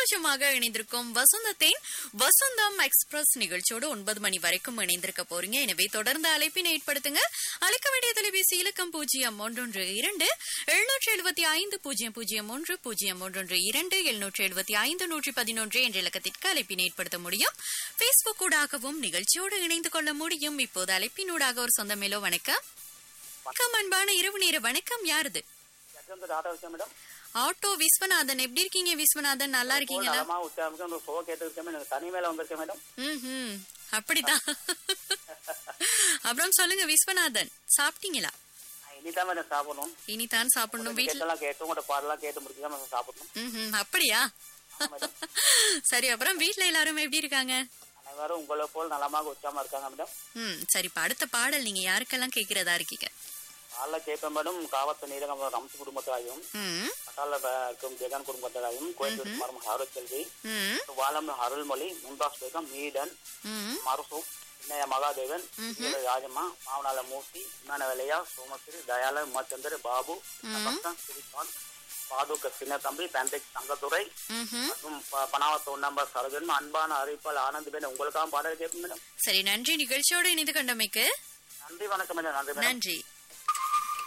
சந்தோஷமாக இணைந்திருக்கும் வசந்தத்தின் வசந்தம் எக்ஸ்பிரஸ் நிகழ்ச்சியோடு ஒன்பது மணி வரைக்கும் இணைந்திருக்க போறீங்க எனவே தொடர்ந்து அழைப்பினை ஏற்படுத்துங்க அழைக்க வேண்டிய தொலைபேசி இலக்கம் பூஜ்ஜியம் ஒன்றொன்று இரண்டு எழுநூற்றி எழுபத்தி ஐந்து பூஜ்ஜியம் பூஜ்ஜியம் ஒன்று பூஜ்ஜியம் ஒன்றொன்று இரண்டு எழுநூற்றி எழுபத்தி ஐந்து நூற்றி பதினொன்று என்ற இலக்கத்திற்கு அழைப்பினை ஏற்படுத்த முடியும் பேஸ்புக் ஊடாகவும் நிகழ்ச்சியோடு இணைந்து கொள்ள முடியும் இப்போது அழைப்பினூடாக ஒரு சொந்தமேலோ வணக்கம் வணக்கம் அன்பான இரவு நேர வணக்கம் யாருது எட்ஜந்து ஆட்டோ வச்சேன் மேடம் ஆட்டோ விஸ்வநாதன் எப்படி இருக்கீங்க விஸ்வநாதன் நல்லா இருக்கீங்களா நலமா உற்சாகமாக ஒரு ஷோ கேட்டு இருக்கேன் எனக்கு தனி மேல வந்திருக்கேன் மேடம் ம்ஹும். அப்படிதான் அப்புறம் சொல்லுங்க விஸ்வநாதன் சாப்பிட்டீங்களா இனிதான் மேடம் சாப்பிடணும் இனிதான் சாப்பிடணும் வீட்டுல கேட்டெல்லாம் கேட்டு உங்களோட பாடலாம் கேட்டு முடிச்சு தான் சாப்பிடணும் ம்ஹும். அப்படியா சரி அப்புறம் வீட்ல எல்லாரும் எப்படி இருக்காங்க அனைவரும் உங்களை போல் நலமாக உற்சாகமா இருக்காங்க மேடம் ம் சரி இப்ப அடுத்த பாடல் நீங்க யாருக்கெல்லாம் கேக்குறதா இருக்கீங்க காலைல கேட்பேன் மேடம் காவத்து நீலகம் ரம்சு குடும்பத்தாயும் ம் அட்டால இருக்கும் ஜெகன் குடும்பத்தாயும் கோயில் மரம் ஹாரு செல்வி ம் வாலம் அருள்மொழி முந்தாஸ் பேகம் மீடன் ம் மருசு இன்னைய மகாதேவன் வீர ராஜம்மா மாவனால மூர்த்தி விமானவேலையா சோமஸ்ரீ தயால உமாச்சந்தர் பாபு நபக்தன் ஸ்ரீகாந்த் பாதுக சின்ன தம்பி பேண்டெக் தங்கத்துறை ம்ஹும். மற்றும் ப- பனாவத்து ஒன்னாம்பர் சரஜன் அன்பான அறிவிப்பால் ஆனந்த் பேன் உங்களுக்காக பாடல் கேட்பேன் மேடம் சரி நன்றி நிகழ்ச்சியோடு இணைந்து கொண்டமைக்கு நன்றி வணக்கம் மேடம் நன்றி மேடம் நன்றி